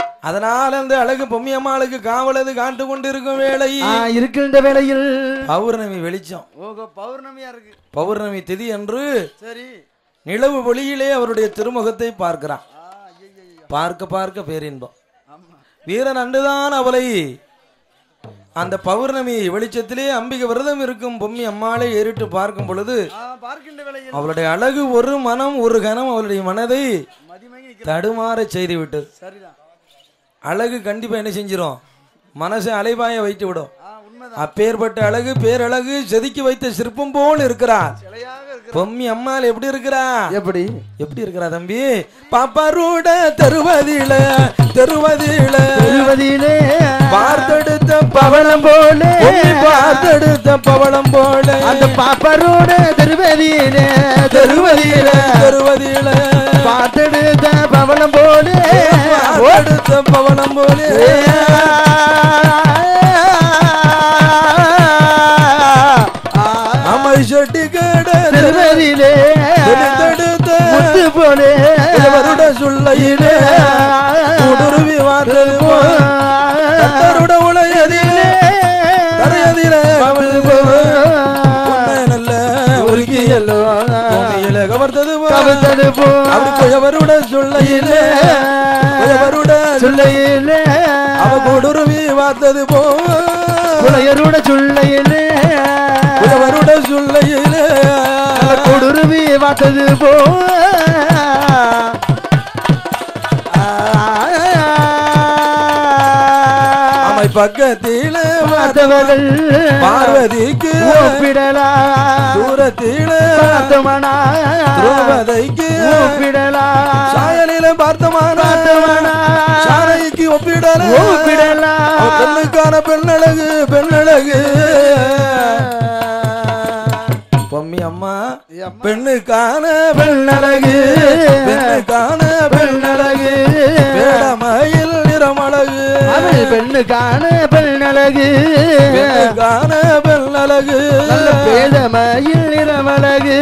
அதனால அந்த அழகு பொம்மி அம்மாளுக்கு காவலது காட்டு கொண்டு இருக்கும் வேளை ஆ, இருக்கின்ற வேளையில் பௌர்ணமி வெளிச்சம் ஓகோ பௌர்ணமியா இருக்கு பௌர்ணமி திதி என்று சரி நிலவு ஒளியிலே அவருடைய திருமுகத்தை பார்க்கிறான் ஆ, ஐயையையோ. பார்க்க பார்க்க பேரின்பம் ஆமா வீரன் அன்றுதான் அவளை அந்த பௌர்ணமி வெளிச்சத்திலே அம்பிகை விரதம் இருக்கும் பொம்மி அம்மாளை ஏறிட்டு பார்க்கும் பொழுது ஆ, பார்க்கின்ற வேளையில் அவளுடைய அழகு ஒரு மனம் ஒரு கணம் அவளுடைய மனதை மதிமங்கி நிக்கிற தடுமாற செய்து விட்டது சரிதான் அழகு கண்டிப்பா என்ன செஞ்சிரும் மனசை அலைபாய வைத்து விடும் ஆ உண்மைதான் அப்பேற்பட்ட அழகு பேரழகு செதுக்கி வைத்த சிற்பம் போல் இருக்கிறார் சிலையாக இருக்கு பொம்மி அம்மாள் எப்படி இருக்கிறா எப்படி எப்படி இருக்கிறா தம்பி பாப்பாரூட தெருவதில தெருவதில திருவதியிலே பார்த்தெடுத்த பவளம் போல பொம்மி பார்த்தெடுத்த பவளம் போல அந்த பாப்பரோட திருவதியிலே தெருவதில தெருவதில பார்த்தெடுத்த பவளம் போல பார்த்தெடுத்த பவளம் போல அமை செட்டி கட திருவதியிலே தெடுத்தெடுத்த முத்து போலே வருட சொல்லையிலே உடுருவி வார்த்தது போல் கத்தருட உலையதிலே கரையதிலே உன்னை நல்ல உருக்கியல்லோ பூமியில கவர்ந்தது போல் கவித்தது போ அப்படி குயவருட சொல்லையிலே குயவருட சொல்லையிலே அவ கொடுருவி வார்த்தது போ புலையருட சொல்லையிலே குயவருட சொல்லையிலே கொடுருவி பார்த்தது போ அமை பக்கத்திலே பார்த்தவர்கள் பார்வதிக்கு ஒப்பிடலா தூரத்திலே பார்த்தமனா திரௌபதிக்கு ஒப்பிடலா சாயலில பார்த்தமான பார்த்தவனா சாரைக்கு ஒப்பிடல ஒப்பிடலா அவ பெண்ணுக்கான பெண்ணழகு பெண்ணழகு பொம்மி அம்மா பெண்ணுக்கான பெண்ணழகு பெண்ணுக்கான பெண்ணழகு பேடமயில் நிறமழகு அவள் பெண்ணுக்கான பெண்ணழகு பெண்ணுக்கான பெண்ணழகு நல்ல பேதமையில் நிறமழகு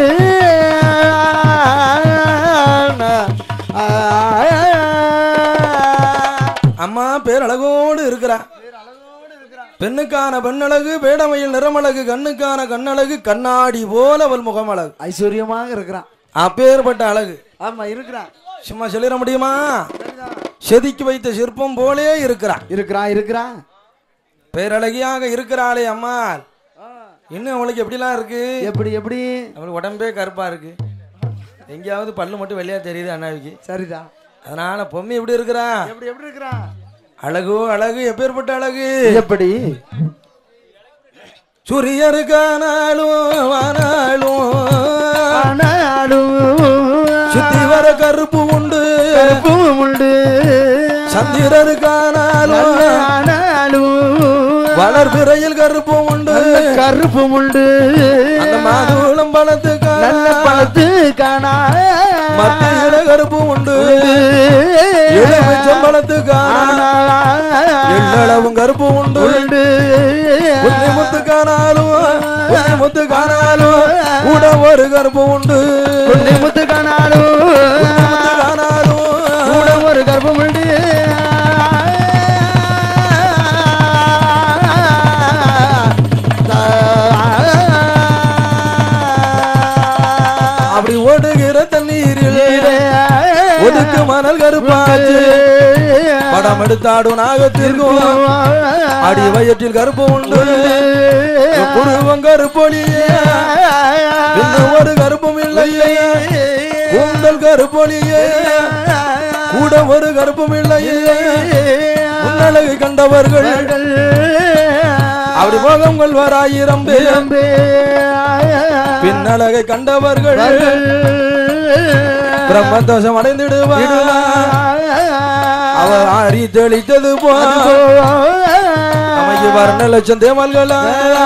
அம்மா பேரழகோடு இருக்கிறா பெண்ணுக்கான பெண்ணழகு பேடமையில் நிறமழகு கண்ணுக்கான கண்ணழகு கண்ணாடி போல அவள் முகமழகு ஐஸ்வர்யமாக இருக்கிறான் அப்பேற்பட்ட அழகு ஆமா இருக்கிறான் சும்மா சொல்லிட முடியுமா செதுக்கி வைத்த சிற்பம் போலே இருக்கிறான் இருக்கிறான் இருக்கிறான் பேரழகியாக இருக்கிறாளே அம்மா இன்னும் அவளுக்கு எப்படிலாம் இருக்கு எப்படி எப்படி அவளுக்கு உடம்பே கருப்பா இருக்கு எங்கேயாவது பல்லு மட்டும் வெள்ளையா தெரியுது அண்ணாவிக்கு சரிதான் அதனால பொம்மி எப்படி இருக்கிறா எப்படி எப்படி இருக்கிறான் அழகோ அழகு எப்பேற்பட்ட அழகு எப்படி சூரியருக்கானாலும் வானாலும் ஆனாலும் சுத்தி வர கருப்பு உண்டு கருப்பும் உண்டு சந்திரருக்கானாலும் ஆனாலும் வளர்பிறையில் கருப்பு உண்டு கருப்பும் உண்டு அந்த மாதுளம் பழத்துக்கான நல்ல பழத்து காணா மத்தியில கருப்பு உண்டு எலுமிச்சம் பழத்துக்கான எள்ளளவும் கருப்பு உண்டு உண்டு உன்னை முத்து காணாலும் உன்னை முத்து காணாலும் கூட ஒரு கருப்பு உண்டு உன்னை முத்து காணாலும் உன்னை முத்து காணாலும் கூட ஒரு கர்ப்பம் உண்டு அப்படி ஓடுகிற தண்ணீரில் ஒதுக்கு மணல் கருப்பாச்சு படம் எடுத்தாடும் நாகத்திற்கும் அடி வயிற்றில் கருப்பு உண்டு புருவம் கருப்பொழியே இன்னும் ஒரு கருப்பும் இல்லையே கூந்தல் கருப்பொழியே கூட ஒரு கருப்பும் இல்லையே உன்னழகு கண்டவர்கள் அப்படி போகம் கொள்வாராயிரம் பேர் பின்னழகை கண்டவர்கள் பிரம்மதோஷம் அடைந்திடுவார் அவர் ஆறி தெளித்தது போ அமைக்கு வர்ண லட்சம் தேமல்களா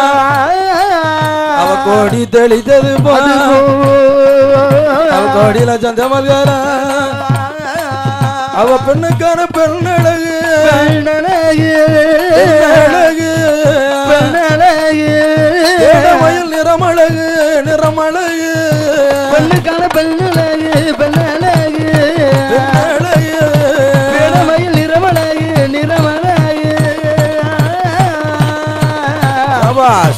அவ கோடி தெளித்தது போ அவ கோடி லட்சம் தேமல்களா அவ பெண்ணுக்கான பெண்ணழகு பெண்ணழகு ஏழமயில் நிறமழகு நிறமழகு பெண்ணுக்கான பெண்ணழகு பெண்ணழகு பெண்ணழகு வேடமையில் நிறமழகு சபாஷ்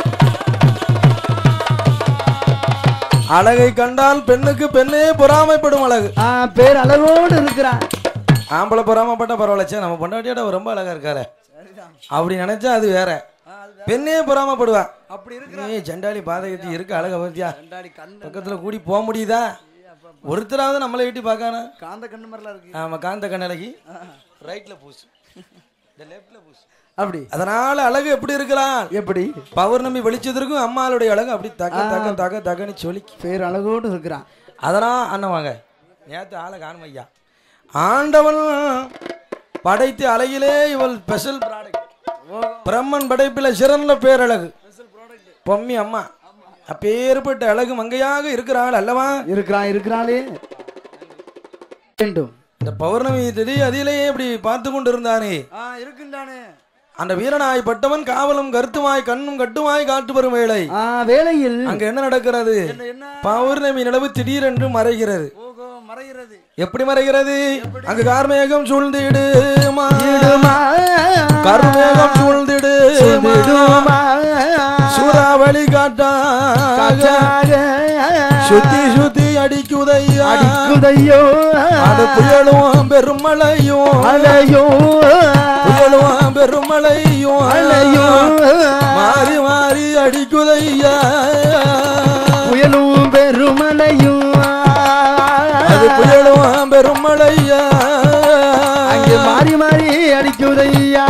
அழகை கண்டால் பெண்ணுக்கு பெண்ணே பொறாமைப்படும் அழகு ஆ, பேர் அழகோடு இருக்கிறான் ஆம்பளை பொறாமப்பட்டா பரவாயில்ல சே நம்ம பொண்டாட்டியோட அவ ரொம்ப அழகா இருக்காரு அப்படி நினைச்சா அது வேற பெண்ணே பொறாமப்படுவா அப்படி ஏய் ஜண்டாளி பாதை கட்டி இருக்க அழகா பத்தியா ரெண்டாடி கண் பக்கத்துல கூடி போக முடியுதா ஒருத்தராவது நம்மளை எட்டி பார்க்கானா காந்த கண்ணு மாதிரிலாம் இருக்கு ஆமா காந்த கண்ணழகி ரைட்ல பூசு இந்த லெஃப்ட்ல பூசு அப்படி அதனால அழகு எப்படி இருக்கலாம் எப்படி பௌர்ணமி வெளிச்சதற்கும் அம்மாளுடைய அழகு அப்படி தக்க தக்க தக்க தக்கன்னு சொல்லி பேர் அழகோடு இருக்கிறான் அதனால் அண்ணன் வாங்க நேற்று ஆளை காணும் ஐயா ஆண்டவன் படைத்த அழகிலே இவள் ஸ்பெஷல் ப்ராடக்ட் பிரம்மன் படைப்பில் சிறந்த பேரழகு பொம்மி அம்மா அப்பேற்பட்ட அழகு மங்கையாக இருக்கிறாள் அல்லவா இருக்கிறான் இருக்கிறாளே வேண்டும் இந்த பௌர்ணமி திதி அதிலேயே இப்படி பார்த்து கொண்டு இருந்தானே ஆ இருக்குண்டானே அந்த வீரனாய் பட்டவன் காவலும் கருத்துமாய் கண்ணும் கட்டுமாய் காட்டு வரும் வேளை ஆ வேளையில் அங்க என்ன நடக்கிறது என்ன பௌர்ணமி நிலவு திடீரென்று மறைகிறது ஓகோ மறைகிறது எப்படி மறைகிறது அங்கு கார்மேகம் சூழ்ந்திடுமா இடுமா கருமேகம் சூழ்ந்திடுமா இடுமா சூறாவளி காட்டாக காற்றாக சுத்தி சுத்தி அடிக்குதையா அடிக்குதையோ அது புயலும் பெருமழையும் அலையோ புயலும் பெருமழையும் அலையோ மாறி மாறி அடிக்குதையா புயலும் பெருமலையும் அது புயலும் பெருமழையா அங்கே மாறி மாறி அடிக்குதையா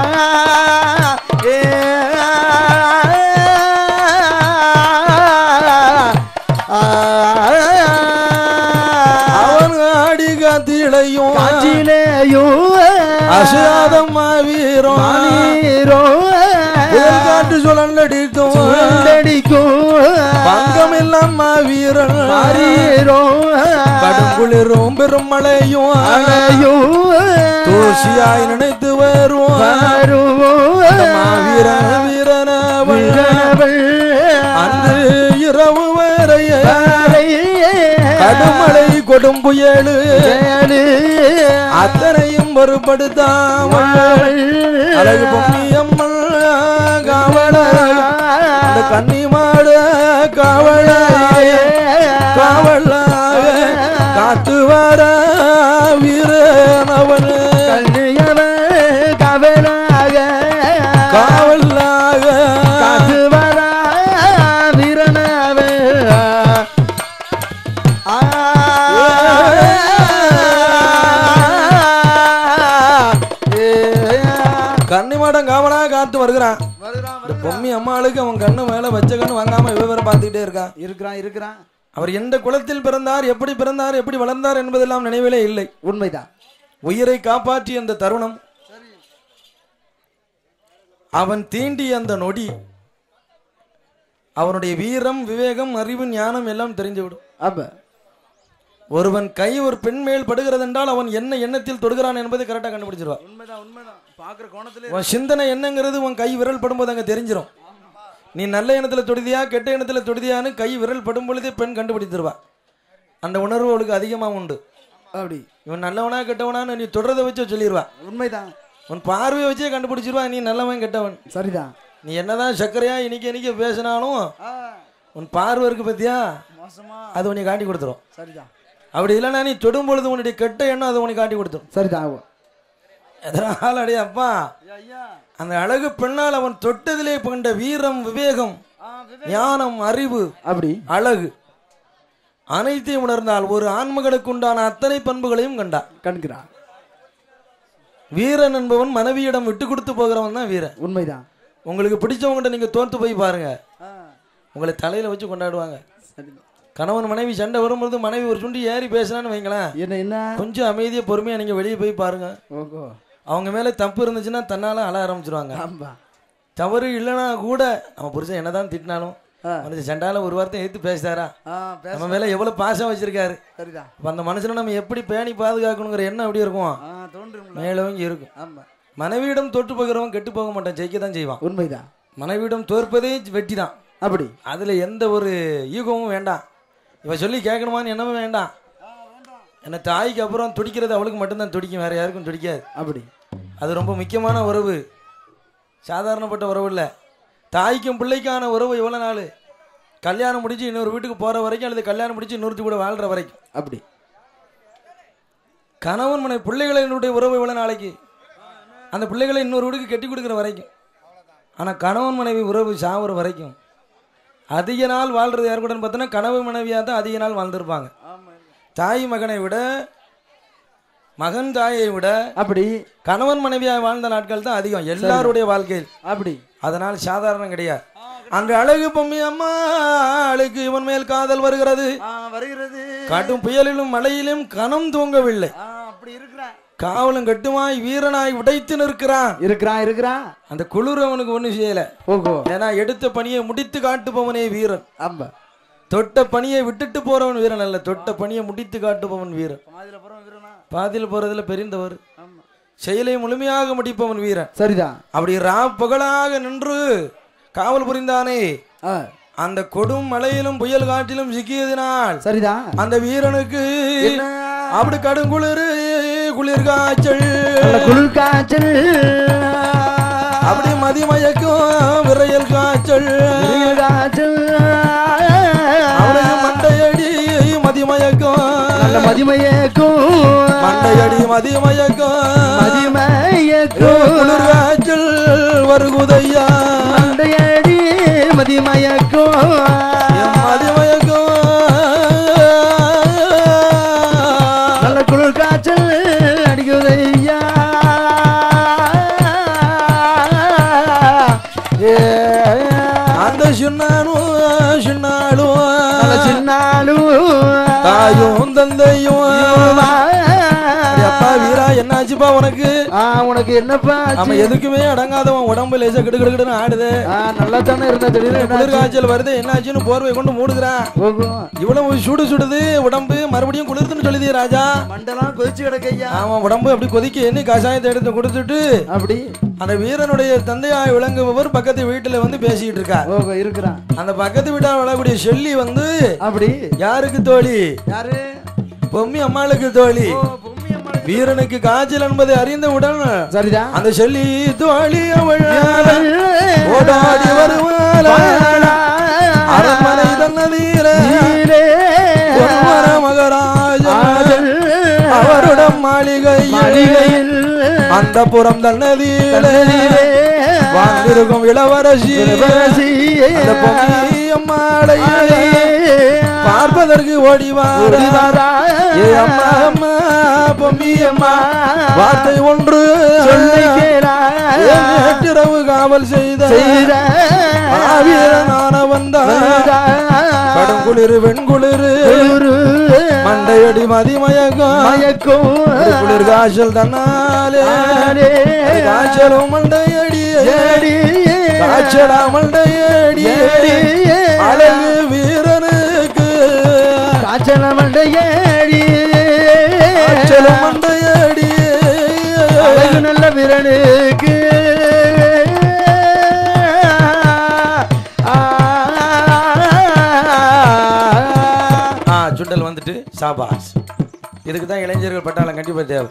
ஏ அவன் ஆடி காத்திலையும் காற்றிலேயும் அசாதம்மா வீரம் மானீரோ புயல் காட்டு சுழலடிக்கும் சுழலடிக்கும் பங்கம் இல்லாம வீரன் மாறீரோ கடும் குளிரும் பெரும் மழையும் அலையும் தூசியாய் நினைத்து வருவோம் வீரன் வீரனவள் வீரனவள் அன்று இரவு வரைய கடுமழை கொடும் புயலு அத்தனையும் பொருட்படுத்தாமல் அழகு பொம்மி அம்மன் காவல அந்த கன்னி மாடு காவலாய காவலாக காத்து வர வீரனவன் கவலாக காவலாக காத்து வரா வீரனவே ஆ கன்னிமாடம் காவலாக காத்து வருகிறான் வருகிறான் இந்த பொம்மி அம்மாளுக்கு அவன் கண்ணு மேல வச்ச கண்ணு வாங்காம விவரம் பார்த்துக்கிட்டே இருக்கான் இருக்கிறான் இருக்கிறான் அவர் எந்த குலத்தில் பிறந்தார் எப்படி பிறந்தார் எப்படி வளர்ந்தார் என்பதெல்லாம் நினைவிலே இல்லை உண்மைதான் உயிரை காப்பாற்றிய அந்த தருணம் அவன் தீண்டிய அந்த நொடி அவனுடைய வீரம் விவேகம் அறிவு ஞானம் எல்லாம் தெரிந்துவிடும் அப்ப ஒருவன் கை ஒரு பெண் மேல் படுகிறது என்றால் அவன் என்ன எண்ணத்தில் தொடுகிறான் என்பதை கரெக்டாக கண்டுபிடிச்சிருவான் உண்மைதான் உண்மைதான் பாக்குற கோணத்துல உன் சிந்தனை என்னங்கிறது உன் கை விரல் படும்போது அங்கே தெரிஞ்சிடும் நீ நல்ல எண்ணத்துல தொடுதியா கெட்ட எண்ணத்துல தொடுதியான்னு கை விரல் படும் பொழுதே பெண் கண்டுபிடிச்சிருவா அந்த உணர்வு அவளுக்கு அதிகமாக உண்டு அப்படி இவன் நல்லவனா கெட்டவனான்னு நீ தொடரதை வச்சு சொல்லிடுவா உண்மைதான் உன் பார்வையை வச்சே கண்டுபிடிச்சிருவா நீ நல்லவன் கெட்டவன் சரிதான் நீ என்னதான் சர்க்கரையா இனிக்க இனிக்க பேசினாலும் ஆ, உன் பார்வை இருக்கு பத்தியா மோசமா அது உன்னை காட்டி கொடுத்துரும் சரிதான் அப்படி இல்லைன்னா நீ தொடும் பொழுது உன்னுடைய கெட்ட எண்ணம் அது உனக்கு காட்டி கொடுத்துரும் சரிதான் எதனால் அடைய அப்பா ஐயா அந்த அழகு பெண்ணால் அவன் தொட்டதிலே கொண்ட வீரம் விவேகம் ஞானம் அறிவு அப்படி அழகு அனைத்தையும் உணர்ந்தால் ஒரு ஆண்மகனுக்கு உண்டான அத்தனை பண்புகளையும் கண்டார் கண்கிறான் வீரன் என்பவன் மனைவியிடம் விட்டு கொடுத்து போகிறவன் தான் வீரன் உண்மைதான் உங்களுக்கு பிடிச்சவங்ககிட்ட நீங்க தோத்து போய் பாருங்க ஆ, உங்களை தலையில வச்சு கொண்டாடுவாங்க சரி. கணவன் மனைவி சண்டை வரும்பொழுது மனைவி ஒரு சுண்டி ஏறி பேசினான்னு வைங்களேன் என்ன என்ன கொஞ்சம் அமைதியா பொறுமையா நீங்க வெளியே போய் பாருங்க ஓகோ அவங்க மேல தப்பு இருந்துச்சுன்னா தன்னால அழ ஆரம்பிச்சிருவாங்க ஆமா தவறு இல்லைன்னா கூட அவன் புருஷன் என்னதான் திட்டினாலும் ஆ. மனுஷன் சண்டால ஒரு வார்த்தை எடுத்து பேசுறாரா ஆ பேச நம்ம மேல எவ்வளவு பாசம் வச்சிருக்காரு சரிதான் அப்ப அந்த மனுஷனை நம்ம எப்படி பேணி பாதுகாக்கணுங்கிற எண்ணம் எப்படி இருக்கும் ஆ தோன்றும்ல மேலவங்க இருக்கும் ஆமா மனைவியிடம் தோற்று போகிறவன் கெட்டு போக மாட்டான் ஜெயிக்க தான் செய்வான் உண்மைதான் மனைவியிடம் தோற்பதே வெற்றி தான் அப்படி அதுல எந்த ஒரு ஈகமும் வேண்டாம் இவ சொல்லி கேட்கணுமான்னு என்னமும் வேண்டாம் என்ன தாய்க்கு அப்புறம் துடிக்கிறது அவளுக்கு மட்டும்தான் துடிக்கும் வேற யாருக்கும் துடிக்காது அப்படி அது ரொம்ப முக்கியமான உறவு சாதாரணப்பட்ட உறவு இல்லை தாய்க்கும் பிள்ளைக்கான உறவு எவ்வளோ நாள் கல்யாணம் முடிச்சு இன்னொரு வீட்டுக்கு போகிற வரைக்கும் அல்லது கல்யாணம் முடிச்சு இன்னொருத்தி கூட வாழ்கிற வரைக்கும் அப்படி கணவன் மனை பிள்ளைகளினுடைய உறவு எவ்வளோ நாளைக்கு அந்த பிள்ளைகளை இன்னொரு வீட்டுக்கு கட்டி கொடுக்குற வரைக்கும் ஆனால் கணவன் மனைவி உறவு சாவுற வரைக்கும் அதிக நாள் வாழ்றது யார் கூடன்னு பார்த்தோன்னா கணவன் மனைவியாக தான் அதிக நாள் வாழ்ந்திருப்பாங்க தாய் மகனை விட மகன் தாயை விட அப்படி கணவன் மனைவியாக வாழ்ந்த நாட்கள் தான் அதிகம் எல்லாருடைய வாழ்க்கையில் அப்படி அதனால் சாதாரணம் கிடையாது அங்கு அழகு பொம்மி அம்மா அழகு இவன் மேல் காதல் வருகிறது ஆ, வருகிறது காட்டும் புயலிலும் மழையிலும் கணம் தூங்கவில்லை ஆ, அப்படி இருக்கிறான் காவலும் கட்டுமாய் வீரனாய் உடைத்து நிற்கிறான் இருக்கிறான் இருக்கிறான் அந்த குளிர் அவனுக்கு ஒண்ணும் செய்யல ஓகோ ஏன்னா எடுத்த பணியை முடித்து காட்டுபவனே வீரன் ஆமா தொட்ட பணியை விட்டுட்டு போறவன் வீரன் அல்ல தொட்ட பணியை முடித்து காட்டுபவன் வீரன் மாதிரில புறம் வீரனா பாதியில் போறதுல பெரிந்தவர் ஆமா செயலை முழுமையாக முடிப்பவன் வீரன் சரிதான் அப்படி ரா பகலாக நின்று காவல் புரிந்தானே ஆ, அந்த கொடும் மழையிலும் புயல் காற்றிலும் சிக்கியதினால் சரிதான் அந்த வீரனுக்கு என்ன? அப்படி கடுங்குளிர் குளிர் காய்ச்சல் நல்ல குளிர் காய்ச்சல் அப்படி மதிமயக்கும் விரையல் காய்ச்சல் குளிர் காய்ச்சல் அவனுக்கு மண்டையடி மதிமயக்கும் நல்ல மதிமயக்கும் மண்டையடி மதிமயக்கும் மதிமயக்கும் குளிர் காய்ச்சல் வருகுதையா மண்டையடி மதிமயக்கும் என் மதிமயக்கும் நல்ல குளிர் காய்ச்சல் அடிக்குதையா ஏ, அந்த சின்னானும் சின்னாலும் நல்ல சின்னாலும் தாயும் தந்தையும் அடே அப்பா வீரா என்னாச்சுப்பா உனக்கு ஆ உனக்கு என்னப்பா ஆச்சு? அவன் எதுக்குமே அடங்காதவன் உடம்பு லேசா கிடு கிடு கிடுன்னு ஆடுது ஆ நல்லா தானே இருந்த திடீர்னு குளிர் என்னாச்சு? காய்ச்சல் வருது என்னாச்சுன்னு போர்வை கொண்டு மூடுகிறான் போகும் இவ்வளவு சுடு சுடுது உடம்பு மறுபடியும் குளிர்துன்னு சொல்லுது ராஜா மண்டலம் கொதிச்சு கிடக்கையா அவன் உடம்பு அப்படி கொதிக்க எண்ணி கஷாயத்தை எடுத்து கொடுத்துட்டு அப்படி அந்த வீரனுடைய தந்தையாய் விளங்குபவர் பக்கத்து வீட்டுல வந்து பேசிட்டு இருக்கார் ஓ இருக்கிறான் அந்த பக்கத்து வீட்டா விளக்கூடிய செல்லி வந்து அப்படி யாருக்கு தோழி யாரு பொம்மி அம்மாளுக்கு தோழி ஓ பொம்மி அம்மா வீரனுக்கு காய்ச்சல் என்பதை அறிந்தவுடன் சரிதான் அந்த செல்லி தோழி அவள் ஓடாடி வருவாள் அரண்மனை தன்னதீர பொன்வர மகராஜா அவருடன் மாளிகையில் அந்த புறம் தன்னதீர வாழ்ந்திருக்கும் இளவரசி அந்த பொம்மி அம்மாளை பார்ப்பதற்கு ஓடி வாரா ஏ அம்மா அம்மா பொம்மி அம்மா வார்த்தை ஒன்று ஏன் நேற்றிரவு காவல் செய்த வீரனானவன் கடும் குளிர் வெண்குளிர் மண்டையடி மதிமயக்கம் குளிர் காய்ச்சல் தன்னாலே அது காய்ச்சலும் மண்டையடியே காய்ச்சலா மண்டையடியே அழகு வீரனுக்கு காய்ச்சல மண்டையடி காய்ச்சலும் மண்டையடியே அழகு நல்ல வீரனுக்கு ஆ சுண்டல் வந்துட்டு சாபாஸ் இதுக்கு தான் இளைஞர்கள் பட்டாளம் கண்டிப்பாக தேவை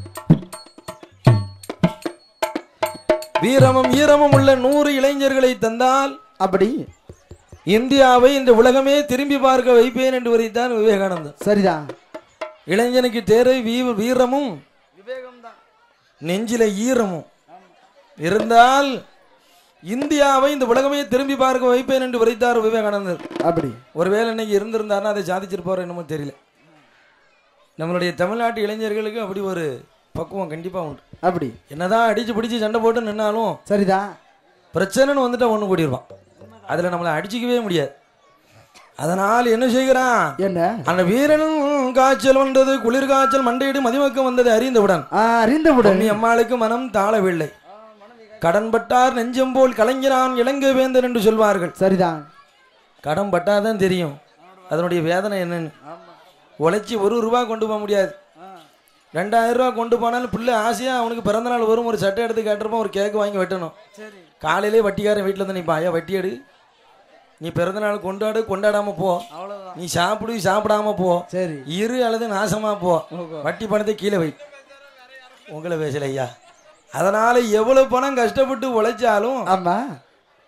வீரமும் ஈரமும் உள்ள நூறு இளைஞர்களை தந்தால் அப்படி இந்தியாவை இந்த உலகமே திரும்பி பார்க்க வைப்பேன் என்று வரைத்தான் விவேகானந்தன் சரிதான் இளைஞனுக்கு தேவை வீ வீரமும் விவேகம்தான் நெஞ்சில ஈரமும் இருந்தால் இந்தியாவை இந்த உலகமே திரும்பி பார்க்க வைப்பேன் என்று வரைத்தார் விவேகானந்தர் அப்படி ஒருவேளை இன்னைக்கு இருந்திருந்தாருன்னா அதை சாதிச்சிருப்பாரோ என்னமோ தெரியல நம்மளுடைய தமிழ்நாட்டு இளைஞர்களுக்கு அப்படி ஒரு பக்குவம் கண்டிப்பாக உண்டு அப்படி என்னதான் அடிச்சு பிடிச்சு சண்டை போட்டு நின்னாலும் சரிதான் பிரச்சனைன்னு வந்துட்டா ஒன்று கூடிடுவான் அதில் நம்மளை அடிச்சிக்கவே முடியாது அதனால் என்ன செய்கிறான் என்ன அந்த வீரனும் காய்ச்சல் வந்தது குளிர் காய்ச்சல் மண்டையிடு மதிமக்கம் வந்தது அறிந்தவுடன் ஆ, அறிந்தவுடன் பொம்மி அம்மாளுக்கு மனம் தாழவில்லை கடன்பட்டார் நெஞ்சம் போல் கலைஞரான் இலங்கை வேந்தன் என்று சொல்வார்கள் சரிதான் கடன் பட்டாதான் தெரியும் அதனுடைய வேதனை என்னன்னு உழைச்சி ஒரு ரூபா கொண்டு போக முடியாது ரெண்டாயிரம் ரூபா கொண்டு போனாலும் பிள்ளை ஆசையா அவனுக்கு பிறந்த நாள் வரும் ஒரு சட்டை எடுத்து கேட்டிருப்பான் ஒரு கேக்கு வாங்கி வெட்டணும் சரி காலையிலே வட்டிக்காரன் வீட்டில் வந்து நிற்பான் ஐயா வட்டி எடு நீ பிறந்த நாள் கொண்டாடு கொண்டாடாம போ அவ்வளவுதான் நீ சாப்பிடு சாப்பிடாம போ சரி இரு அல்லது நாசமா போ வட்டி பணத்தை கீழே வை உங்களை பேசல ஐயா அதனால எவ்வளவு பணம் கஷ்டப்பட்டு உழைச்சாலும் ஆமா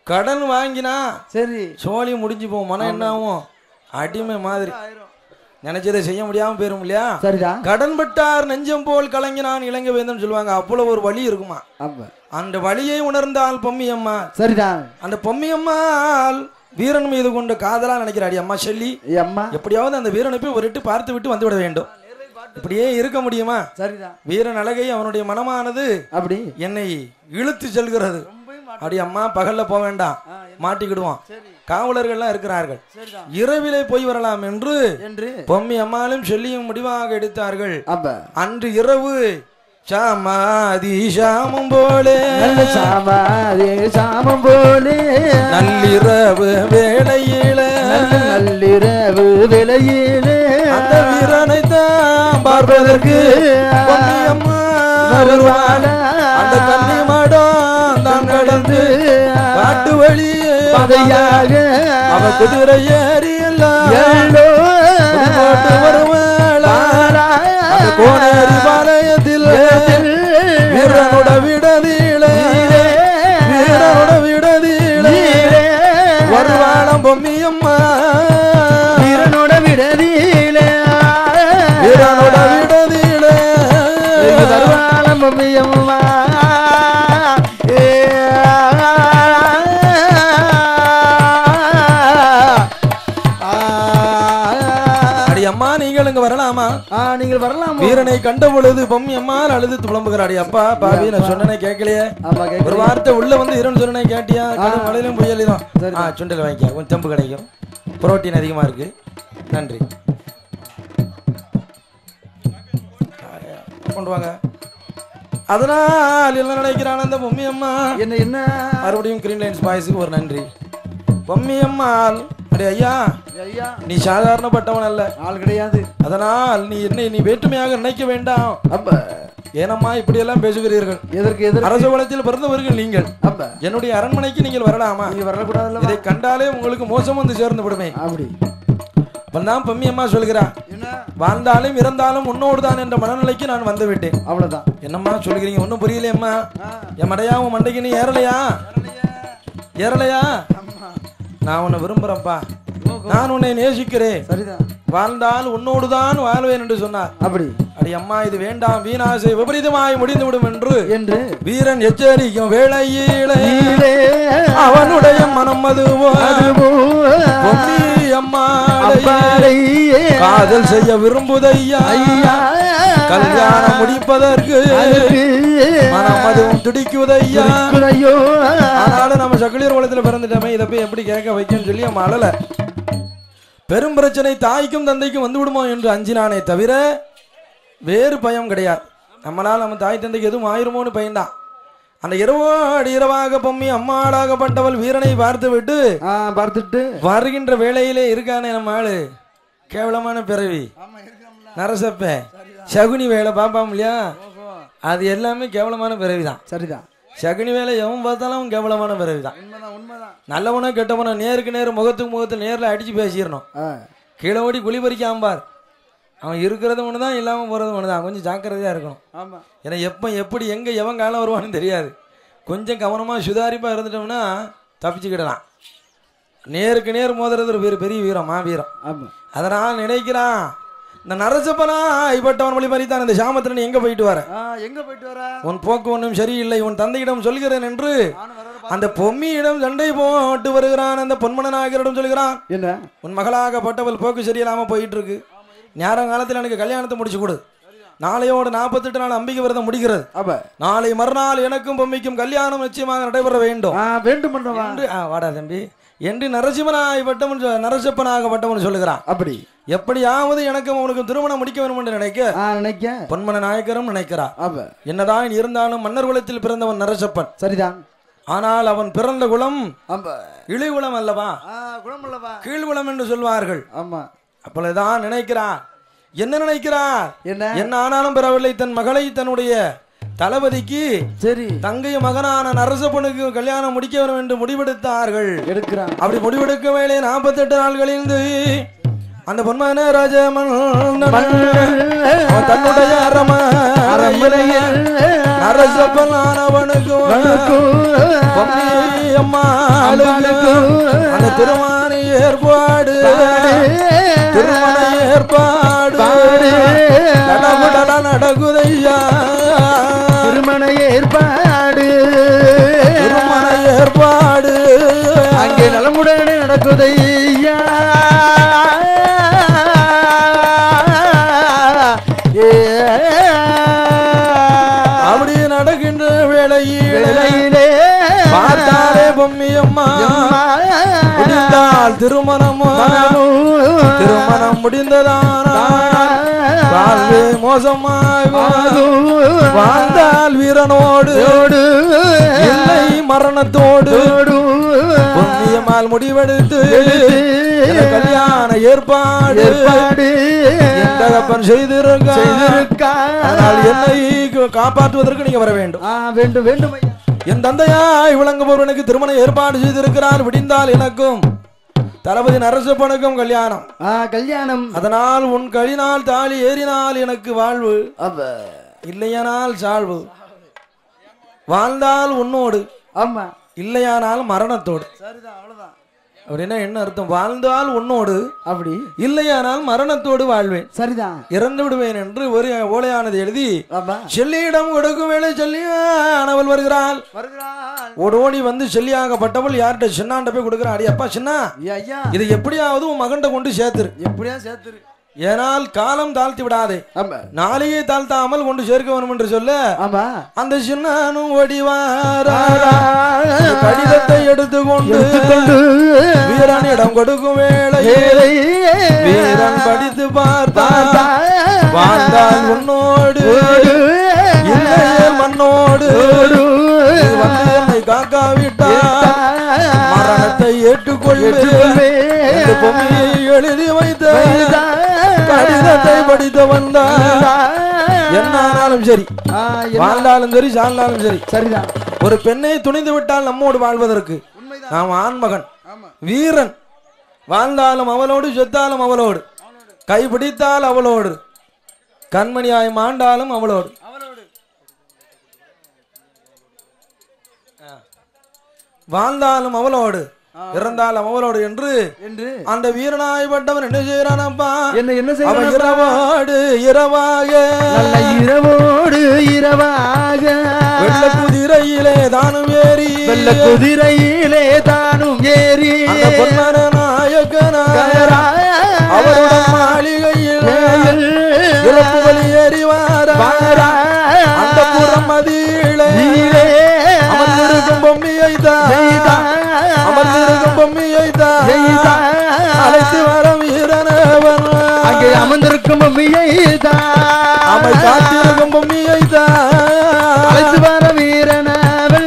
கடன் வாங்கினா சரி சோழி முடிஞ்சு போகும் மனம் என்ன ஆகும் அடிமை மாதிரி நினைச்சதை செய்ய முடியாம போயிரும் இல்லையா சரிதான் கடன் பட்டார் நெஞ்சம் போல் கலங்கினான் இளங்க வேந்தன் சொல்லுவாங்க அவ்வளவு ஒரு வழி இருக்குமா ஆமா அந்த வழியை உணர்ந்தால் பொம்மியம்மா சரிதான் அந்த பொம்மியம்மாள் வீரன் மீது கொண்ட காதலா நினைக்கிறாடி அம்மா சொல்லி ஏ அம்மா எப்படியாவது அந்த வீரனை போய் ஒரு எட்டு பார்த்து விட்டு வந்து விட வேண்டும் இப்படியே இருக்க முடியுமா சரிதான் வீரன் அழகை அவனுடைய மனமானது அப்படி என்னை இழுத்து செல்கிறது அப்படி அம்மா பகல்ல போக வேண்டாம் மாட்டிக்கிடுவோம் காவலர்கள்லாம் இருக்கிறார்கள் இரவிலே போய் வரலாம் என்று என்று பொம்மி அம்மாளும் சொல்லியும் முடிவாக எடுத்தார்கள் அப்ப அன்று இரவு சாமாதி சாமம் போலே நல்ல சாமாதே சாமம் போலே நள்ளிரவு வேளையில நல்ல நள்ளிரவு விலையிலே அந்த வீரனை தான் பார்ப்பதற்கு பொம்மி அம்மா வருவாளா அந்த கன்னி மாடம் தான் கடந்து காட்டு வழியே பதையாக அவ குதிரை ஏறி எல்லாம் எல்லோ போட்டு வருவாளா அந்த கோனேரி பாளையத்தில் வீரனோட விடதில வீரனோட விடதில வருவாளம் பொம்மியம்மா வீரனோட விடதியிலே வீரனோட விடதில தருவாளம் அம்மையம்மா ஏ அடி அம்மா நீங்கள் இங்க வரலாமா ஆ நீங்கள் வரலாம் வீரனை கண்ட பொழுது பொம்மி அம்மா அழுது புலம்புகிறாடி அப்பா பாவி நான் சொன்னனே கேட்கலையே ஆமா ஒரு கேக்குது வார்த்தை உள்ள வந்து இரண்டு சொன்னே கேட்டியா கடும் மழையிலும் புயலிலும் சரி. ஆ சுண்டல் வாங்கிக்க கொஞ்சம் தெம்பு கிடைக்கும் புரோட்டீன் அதிகமா இருக்கு நன்றி கொண்டு வாங்க அதனால் என்ன நினைக்கிறான் அந்த பொம்மி அம்மா என்ன என்ன மறுபடியும் கிரீன் லைன்ஸ் பாய்ஸுக்கு ஒரு நன்றி பொம்மி அம்மாள் அடே ஐயா ஐயா நீ சாதாரணப்பட்டவன் அல்ல ஆள் கிடையாது அதனால் நீ என்னை நீ வேற்றுமையாக நினைக்க வேண்டாம் அப்ப ஏனம்மா இப்படியெல்லாம் பேசுகிறீர்கள் எதற்கு எதற்கு அரச குலத்தில் பிறந்தவர்கள் நீங்கள் அப்ப என்னுடைய அரண்மனைக்கு நீங்கள் வரலாமா நீங்க வரக்கூடாதுல்ல இதை கண்டாலே உங்களுக்கு மோசம் வந்து சேர்ந்து விடுமே அப்படி அப்பந்தான் பம்மி அம்மா சொல்கிறா என்ன வாழ்ந்தாலும் இறந்தாலும் உன்னோடு தான் என்ற மனநிலைக்கு நான் வந்து விட்டேன் அவ்வளவுதான் என்னம்மா சொல்கிறீங்க ஒன்றும் புரியலையம்மா என் மடையா உன் மண்டைக்கு நீ ஏறலையா ஏறலையா நான் உன்னை விரும்புறேன்ப்பா நான் உன்னை நேசிக்கிறேன் சரிதான் வாழ்ந்தால் உன்னோடு தான் வாழ்வேன் என்று சொன்னார் அப்படி அடி அம்மா இது வேண்டாம் வீணாசை விபரீதமாய் முடிந்து விடும் என்று என்று வீரன் எச்சரிக்கும் வேளையிலே நீரே அவனுடைய மனம் அதுவோ அதுவோ பொம்மி அம்மாளை அம்பாளையே காதல் செய்ய விரும்புதையா ஐயா கல்யாணம் முடிப்பதற்கு அதுக்கு மனம் அதுவும் துடிக்குதையா குறையோ ஆனாலும் நம்ம சகுலியர் குளத்துல பிறந்துட்டோமே இதை போய் எப்படி கேட்க வைக்கணும்னு சொல்லி அவன் அழல பெரும் பிரச்சனை தாய்க்கும் தந்தைக்கும் வந்து விடுமோ என்று அஞ்சினானே தவிர வேறு பயம் கிடையாது நம்மளால் நம்ம தாய் தந்தைக்கு எதுவும் ஆயிருமோன்னு பயந்தான் அந்த இரவோடு இரவாக பொம்மி அம்மாளாகப்பட்டவள் வீரனை பார்த்து விட்டு ஆ பார்த்துட்டு வருகின்ற வேளையிலே இருக்கானே நம்ம ஆளு கேவலமான பிறவி நரசப்ப சகுனி வேலை பார்ப்பாம் இல்லையா அது எல்லாமே கேவலமான பிறவி தான் சரிதான் சகுனி வேலை எவன் பார்த்தாலும் அவன் கேவலமான பிறவி தான் உண்மைதான் உண்மைதான் நல்லவனோ கெட்டவனோ நேருக்கு நேர் முகத்துக்கு முகத்தில் நேரில் அடிச்சு பேசிடணும் ஆ கீழே ஓடி குழி பறிக்காம பார் அவன் இருக்கிறது ஒன்று தான் இல்லாமல் போகிறது ஒன்று தான் கொஞ்சம் ஜாக்கிரதையாக இருக்கணும் ஆமா ஏன்னா எப்போ எப்படி எங்கே எவன் காலம் வருவான்னு தெரியாது கொஞ்சம் கவனமாக சுதாரிப்பாக இருந்துட்டோம்னா தப்பிச்சுக்கிடலாம் நேருக்கு நேர் மோதுறது ஒரு பெரிய பெரிய வீரம் மா வீரம் ஆமா அதனால் நினைக்கிறான் இந்த நரசப்பனா ஐப்பட்டவன் வழி பறித்தான் இந்த சாமத்தில் நீ எங்கே போயிட்டு வர ஆ எங்க போயிட்டு வர உன் போக்கு ஒன்றும் சரியில்லை உன் தந்தையிடம் சொல்கிறேன் என்று நானும் வர அந்த பொம்மியிடம் சண்டை போட்டு வருகிறான் அந்த பொன்மனநாயகரிடம் சொல்கிறான் என்ன உன் மகளாகப்பட்டவள் போக்கு சரியில்லாம போயிட்டு இருக்கு நேரம் காலத்தில் எனக்கு கல்யாணத்தை முடிச்சு கொடு நாளையோடு நாற்பத்தெட்டு நாள் அம்பிகை விரதம் முடிகிறது அப்ப நாளை மறுநாள் எனக்கும் பொம்மிக்கும் கல்யாணம் நிச்சயமாக நடைபெற வேண்டும் ஆ வேண்டும் பண்றவா என்று ஆ, வாடா தம்பி என்று நரசிம்மனாகப்பட்டவன் சொ- நரசிப்பனாகப்பட்டவன் சொல்லுகிறான் அப்படி எப்படியாவது எனக்கும் அவனுக்கும் திருமணம் முடிக்க வேண்டும் என்று நினைக்க ஆ நினைக்க பொன்மன நாயக்கரும் நினைக்கிறா அப்ப என்னதான் இருந்தாலும் மன்னர் குலத்தில் பிறந்தவன் நரசப்பன் சரிதான் ஆனால் அவன் பிறந்த குலம் அப்ப இழிகுலம் அல்லவா ஆ குணமல்லவா கீழ்குலம் என்று சொல்வார்கள் ஆமா அப்பொழுதுதான் நினைக்கிறான் என்ன நினைக்கிறான் என்ன என்ன ஆனாலும் பெறவில்லை தன் மகளை தன்னுடைய தளபதிக்கு சரி தங்கை மகனான நரசப்பனுக்கு கல்யாணம் முடிக்க வேண்டும் என்று முடிவெடுத்தார்கள் எடுக்கிறான் அப்படி முடிவெடுக்க வேலை நாற்பத்தெட்டு நாள்களிலிருந்து அந்த பொன்மன ராஜமன் அவன் தன்னுடைய அரம அரண்மனையில் அரசப்பனானவனுக்கும் அம்மாளுக்கும் அந்த திருமண ஏற்பாடு திருமண ஏற்பாடு நடகுடல நடகுதையா திருமண ஏற்பாடு திருமண ஏற்பாடு அங்கே நலமுடனே நடக்குதையா அப்படி நடக்கின்ற வேளையில் வேளையிலே பார்த்தாலே பொம்மி அம்மா முடிந்தால் திருமணமும் திருமணம் முடிந்ததானா வாழ்வே மோசமாகும் வாழ்ந்தால் வீரனோடு இல்லை மரணத்தோடு பொன்னியம்மாள் முடிவெடுத்து இந்த கல்யாண ஏற்பாடு ஏற்பாடு என் தகப்பன் செய்திருக்க செய்திருக்கா ஆனால் என்னை காப்பாற்றுவதற்கு நீங்க வர வேண்டும் ஆ, வேண்டும் வேண்டும் ஐயா என் தந்தையாய் விளங்குபவனுக்கு திருமண ஏற்பாடு செய்திருக்கிறார் விடிந்தால் எனக்கும் தளபதி நரசப்பனுக்கும் கல்யாணம் ஆ கல்யாணம் அதனால் உன் கழினால் தாலி ஏறினால் எனக்கு வாழ்வு அப்ப இல்லையானால் சாழ்வு வாழ்ந்தால் உன்னோடு ஆமா இல்லையானால் மரணத்தோடு சரிதான் அவ்வளவுதான் அப்படின்னா என்ன அர்த்தம் வாழ்ந்தால் உன்னோடு அப்படி இல்லையானால் மரணத்தோடு வாழ்வேன் சரிதான் இறந்து விடுவேன் என்று ஒரு ஓலையானது எழுதி ஆமா செல்லியிடம் கொடுக்கும் வேலை செல்லியானவள் வருகிறாள் வருகிறாள் ஓடி ஓடி வந்து செல்லியாகப்பட்டவள் யார்கிட்ட சின்னாண்ட போய் கொடுக்குறான் அடி அப்பா சின்னா ஐயா, ஐயா இது எப்படியாவது உன் மகன்கிட்ட கொண்டு சேர்த்துரு எப்படியா சேர்த்துரு ஏனால் காலம் தாழ்த்தி விடாதே ஆமா நாளையே தாழ்த்தாமல் கொண்டு சேர்க்க வேணும் என்று சொல்ல ஆமா அந்த சின்னானும் ஓடி வாரா அந்த கடிதத்தை எடுத்துக்கொண்டு வீரனிடம் கொடுக்கும் வேளையில் வீரன் படித்து பார்த்தான் வாழ்ந்தால் உன்னோடு இல்லையே மண்ணோடு நீ வந்து என்னை காக்காவிட்டால் மரணத்தை ஏற்றுக்கொள்ளு என்று பொம்மையை எழுதி வைத்த கடிதத்தை படித்து வந்தான் என்ன ஆனாலும் சரி வாழ்ந்தாலும் சரி சாழ்ந்தாலும் சரி சரிதான் ஒரு பெண்ணை துணிந்து விட்டால் நம்மோடு வாழ்வதற்கு நாம் ஆண்மகன் வீரன் வாழ்ந்தாலும் அவளோடு செத்தாலும் அவளோடு கைப்பிடித்தால் அவளோடு கண்மணியாய் மாண்டாலும் அவளோடு வாழ்ந்தாலும் அவளோடு இறந்தாலும் அவளோடு என்று என்று அந்த வீரனாய்ப்பட்டவன் என்ன செய்யறானப்பா என்ன என்ன அவன் செய்ய இரவோடு இரவாக நல்ல இரவோடு இரவாக வெள்ள குதிரையிலே தானும் ஏறி வெள்ள குதிரையிலே தானும் ஏறி அந்த பொன்னர நாயக்கனாக அவருடன் மாளிகையில் இறப்பு வழி ஏறி வாரா அந்த புறம் மதியிலே அமர்ந்திருக்கும் பொம்மியை தான் அமர்ந்திருக்கும் பொம்மியை தான் அழைத்து வர வீரனவன் அங்கே அமர்ந்திருக்கும் பொம்மையை அமை காத்திருக்கும் பொம்மியை தான் அழைத்து வர வீரனவள்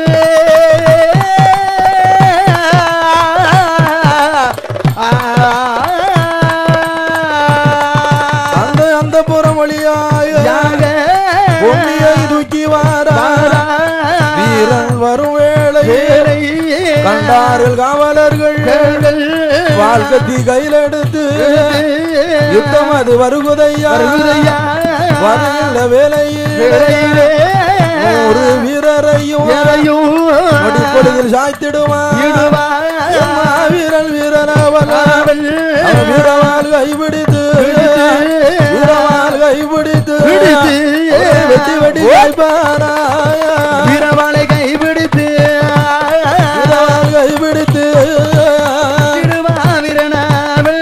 அந்த அந்த புறம் வழியாய பொம்மியை தூக்கி வாரா வீரன் வரும் வேளை கண்டாரில் காவலர்கள் வாழ்க்கத்தி கையில் எடுத்து யுத்தம் அது வருகுதையா வருகின்ற வேலையில் ஒரு வீரரையும் நொடிப்பொழுதில் சாய்த்திடுவான் எம்மா வீரன் வீரனவன் அவன் வீரவால் கைபிடித்து வீரவால் கைபிடித்து வெட்டி வெட்டி கைப்பானா வீரவாளை கைபிடித்து வீரவால் கைபிடித்து திருவாவிரனாவள்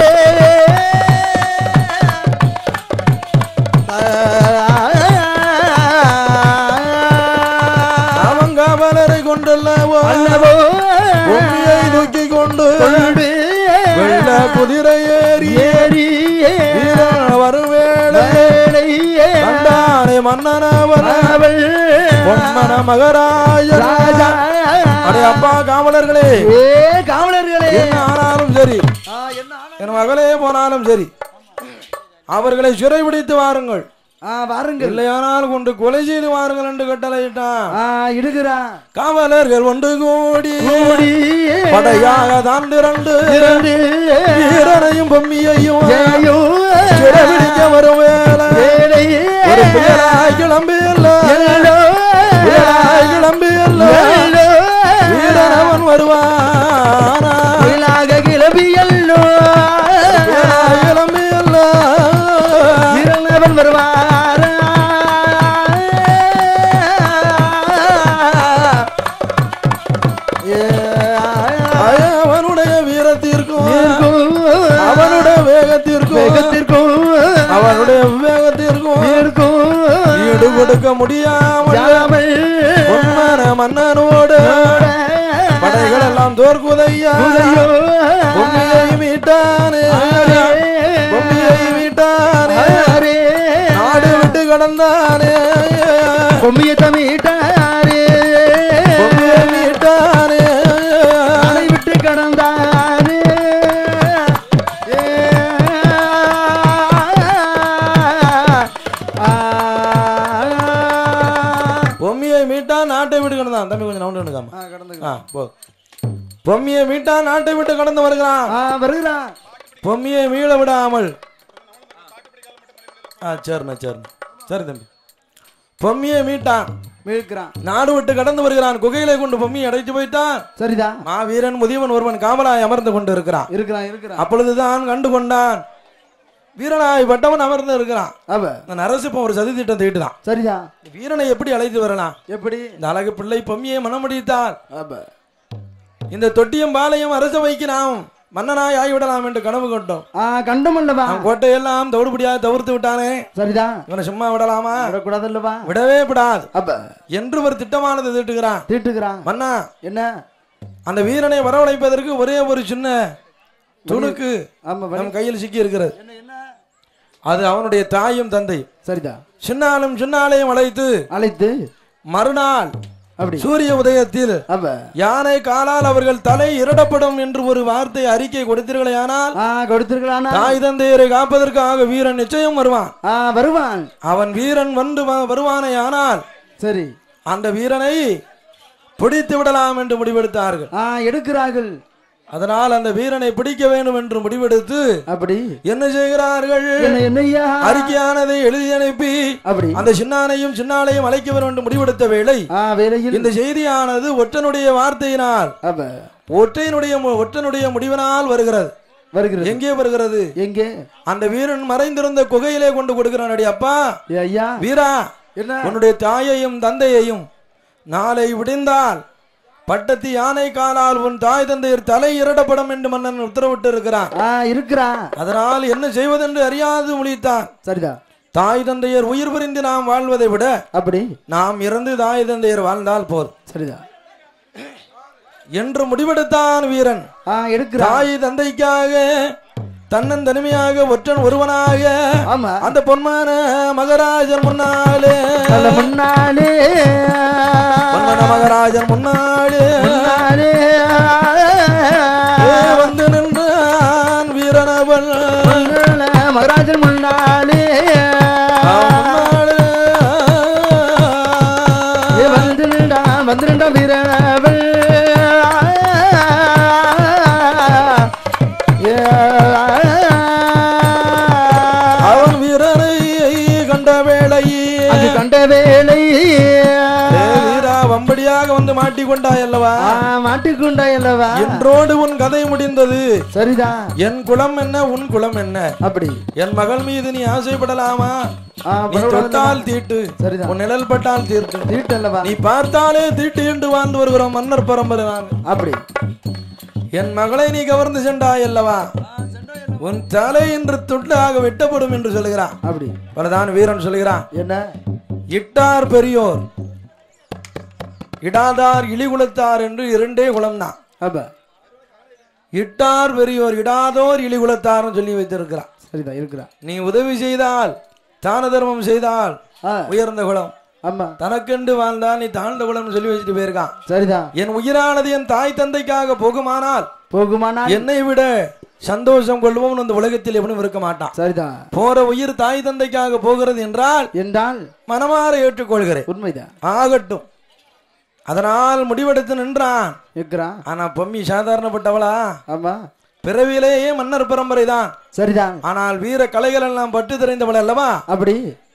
அவன் காவலரை கொண்டல்லவோ அல்லவோ பொம்மியை தூக்கி கொண்டு கொண்டு வெள்ள குதிரை ஏறி ஏறி வீரன் வரும் வேளை வேலையே கண்டானே மன்னனவன் அவள் பொன்மன மகராஜன் ராஜா அடே அப்பா காவலர்களே ஏ காவலர்களே என்ன ஆனாலும் சரி ஆ, என்ன ஆனா- என் மகளே போனாலும் சரி அவர்களை சிறைபிடித்து வாருங்கள் ஆ, வாருங்கள் இல்லையானால் கொண்டு கொலை செய்து வாருங்கள் என்று கட்டளையிட்டான் ஆ, இடுகிறான் காவலர்கள் ஒன்று கூடி கூடி படையாக தான் திரண்டு திரண்டு வீரனையும் பொம்மியையும் ஜெயோ சிறைபிடிக்க வரும் வேலை வேலையே ஒரு புயலாய் கிளம்பி எல்லோ அவருடைய விவேகத்திற்கும் இருக்கும் ஈடு கொடுக்க முடியாமல் யாமல் பொன்மன மன்னனோடு படைகள் எல்லாம் தோற்குதையா உதையோ. பொம்மியை மீட்டானே பொம்மியை மீட்டானே ஆரே. நாடு விட்டு கடந்தானே பொம்மிய தமிட்டாரே பொம்மியை மீட்டானே அதை விட்டு கடந்தாரே ஏ. ஆ. பொம்மியை மீட்டா நாட்டை விட்டு கடந்தான் தம்பி கொஞ்சம் நவுண்டு எடுக்காம ஆ, கடந்து ஆ போ பொம்மியை மீட்டா நாட்டை விட்டு கடந்து வருகிறான் ஆ, வருகிறான் பொம்மியை மீள விடாமல் ஆ சரிண்ணா சரிண்ணா சரி தம்பி பொம்மியை மீட்டான் மீட்கிறான் நாடு விட்டு கடந்து வருகிறான் குகையிலே கொண்டு பொம்மியை அடைத்து போயிட்டான் சரிதான் மாவீரன் முதியவன் ஒருவன் காவலாய் அமர்ந்து கொண்டு இருக்கிறான் இருக்கிறான் இருக்கிறான் அப்பொழுதுதான் கண்டு கொண்டான் வீரனாய் பட்டவன் அமர்ந்து இருக்கிறான் அவ இந்த நரசிப்பம் ஒரு சதி திட்டம் தீட்டுதான் சரிதான் இந்த வீரனை எப்படி அழைத்து வரலாம் எப்படி இந்த அழகு பிள்ளை பொம்மியை மனமுடித்தால் அவ இந்த தொட்டியும் பாலையும் அரச வைக்கு நாம் மன்னனாய் ஆகிவிடலாம் என்று கனவு கொண்டோம் ஆ கண்டமல்லவா அவன் கோட்டையெல்லாம் தவிடுபடியாக தவிர்த்து விட்டானே சரிதான் இவனை சும்மா விடலாமா விடக்கூடாதல்லவா விடவே விடாது அப்ப என்று ஒரு திட்டமானது தீட்டுகிறான் தீட்டுக்கிறான் மன்னா என்ன அந்த வீரனை வரவழைப்பதற்கு ஒரே ஒரு சின்ன துணுக்கு ஆமா வழி- நம் கையில் சிக்கி இருக்கிறது என்ன என்ன அது அவனுடைய தாயும் தந்தையும் சரிதான் சின்னாலும் சின்னாலையும் அழைத்து அழைத்து மறுநாள் அப்படி சூரிய உதயத்தில் அவ யானை காலால் அவர்கள் தலை இரடப்படும் என்று ஒரு வார்த்தை அறிக்கை கொடுத்தீர்களேயானால் ஆ கொடுத்திருக்கலானா தாய் தந்தையரை காப்பதற்காக வீரன் நிச்சயம் வருவான் ஆ வருவான் அவன் வீரன் வந்து வ- வருவானேயானால் சரி அந்த வீரனை பிடித்து விடலாம் என்று முடிவெடுத்தார்கள் ஆ எடுக்கிறார்கள் அதனால் அந்த வீரனை பிடிக்க வேண்டும் என்று முடிவெடுத்து அப்படி என்ன செய்கிறார்கள் என்ன என்னய்யா அறிக்கையானதை எழுதி அனுப்பி அப்படி அந்த சின்னானையும் சின்னாலையும் அழைக்க வேண்டும் என்று முடிவெடுத்த வேளை ஆ வேலையில் இந்த செய்தியானது ஒற்றனுடைய வார்த்தையினால் அவ ஒற்றையினுடைய மு- ஒற்றனுடைய முடிவினால் வருகிறது வருகிறது எங்கே வருகிறது எங்கே அந்த வீரன் மறைந்திருந்த குகையிலே கொண்டு கொடுக்கிறான் அடி அப்பா ஏ ஐயா வீரா என்ன உன்னுடைய தாயையும் தந்தையையும் நாளை விடிந்தால் பட்டத்து யானை காலால் உன் தாய் தந்தையர் தலை இரடப்படும் என்று மன்னன் உத்தரவிட்டு இருக்கிறான் ஆ இருக்கிறான் அதனால் என்ன செய்வதென்று அறியாது முழித்தான் சரிதான் தாய் தந்தையர் உயிர் பிரிந்து நாம் வாழ்வதை விட அப்படி நாம் இறந்து தாய் தந்தையர் வாழ்ந்தால் போதும் சரிதான் என்று முடிவெடுத்தான் வீரன் ஆ எடுக்கிறான் தாய் தந்தைக்காக தன்னன் தனிமையாக ஒற்றன் ஒருவனாக ஆமா அந்த பொன்மான மகராஜன் முன்னாலே நல்ல முன்னாலே பொன்மன மகராஜன் முன்னாலே முன்னாலே ஏ வந்து நின்றான் வீரனவன் முன்னாலே, மகராஜன் முன்னாலே அவன் ஏ முன்னாலே வந்து நின்றா வந்து நின்றா வீரவள் ஏ அவன் வீரனை கண்ட வேளை அது கண்ட வேலை ஏ வீரா வம்படியாக வந்து மாட்டிக்கொண்டாய் அல்லவா ஆ, மாட்டிக்கொண்டாய் அல்லவா என்றோடு உன் கதை முடிந்தது சரிதான் என் குலம் என்ன உன் குலம் என்ன அப்படி என் மகள் மீது நீ ஆசைப்படலாமா ஆ, நீ பரவாயில்ல. தொட்டால் தீட்டு சரிதான். உன் நிழல் பட்டால் தீர்த்து தீட்டு அல்லவா நீ பார்த்தாலே தீட்டு என்று வாழ்ந்து வருகிறோம் மன்னர் பரம்பரை நான் அப்படி என் மகளை நீ கவர்ந்து சென்றாய் அல்லவா உன் தலை இன்று துண்டாக வெட்டப்படும் என்று சொல்கிறான் அப்படி பலதான் வீரன் சொல்கிறான் என்ன இட்டார் பெரியோர் இடாதார் இழிகுலத்தார் என்று இரண்டே குலம்தான் அப்ப இட்டார் பெரியோர் இடாதோர் இழிகுலத்தார்னு சொல்லி வைத்திருக்கிறான் சரிதான் இருக்கிறான் நீ உதவி செய்தால் தான தர்மம் செய்தால் ஆ உயர்ந்த குலம் ஆமா தனக்கென்று வாழ்ந்தால் நீ தாழ்ந்த குலம்னு சொல்லி வச்சுட்டு போயிருக்கான் சரிதான் என் உயிரானது என் தாய் தந்தைக்காக போகுமானால் போகுமானா என்னை விட சந்தோஷம் கொள்வோம் இந்த உலகத்தில் எவனும் இருக்க மாட்டான் சரிதான் போற உயிர் தாய் தந்தைக்காக போகிறது என்றால் என்றால் மனமாற ஏற்றுக்கொள்கிறேன் உண்மைதான் ஆகட்டும் அதனால் முடிவெடுத்து நின்றான் இருக்கிறான் ஆனா பொம்மி சாதாரணப்பட்டவளா ஆமா பிறவியிலேயே மன்னர் பரம்பரை தான் சரிதான் ஆனால் வீர கலைகள் எல்லாம் பட்டு தெரிந்தவள் அல்லவா அப்படி